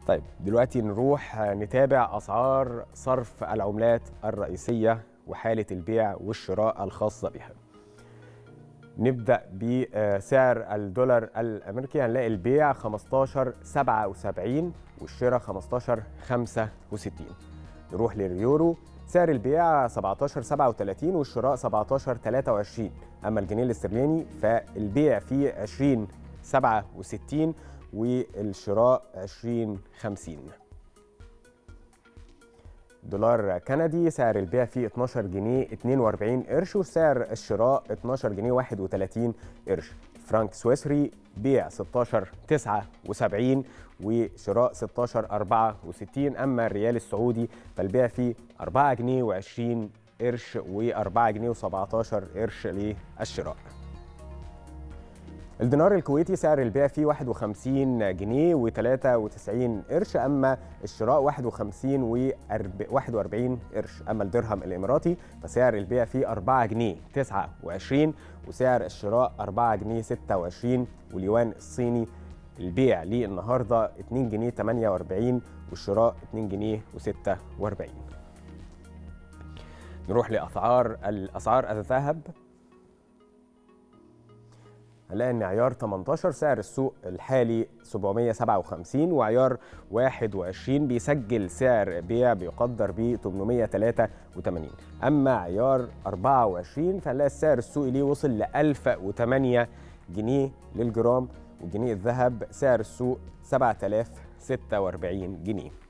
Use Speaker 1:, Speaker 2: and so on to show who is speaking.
Speaker 1: طيب دلوقتي نروح نتابع أسعار صرف العملات الرئيسية وحالة البيع والشراء الخاصة بها نبدأ بسعر الدولار الأمريكي هنلاقي البيع 15 77 والشراء 15 65 نروح لليورو سعر البيع 17 37 والشراء 17 23 أما الجنيه الاسترليني فالبيع فيه 20 67 والشراء 20 50 دولار كندي سعر البيع فيه 12 جنيه 42 قرش وسعر الشراء 12 جنيه 31 قرش فرانك سويسري بيع 16 79 وشراء 16 64 اما الريال السعودي فالبيع فيه 4 جنيه و20 قرش و4 جنيه و17 قرش للشراء الدينار الكويتي سعر البيع فيه 51 جنيه و93 قرش اما الشراء 51 و 41 قرش اما الدرهم الاماراتي فسعر البيع فيه 4 جنيه 29 وسعر الشراء 4 جنيه 26 واليوان الصيني البيع ليه النهارده 2 جنيه 48 والشراء 2 جنيه و46 نروح لاسعار الاسعار الذهب هنلاقي ان عيار 18 سعر السوق الحالي 757 وعيار 21 بيسجل سعر بيع بيقدر ب 883 اما عيار 24 فهنلاقي السعر السوقي ليه وصل ل 1008 جنيه للجرام والجنيه الذهب سعر السوق 7046 جنيه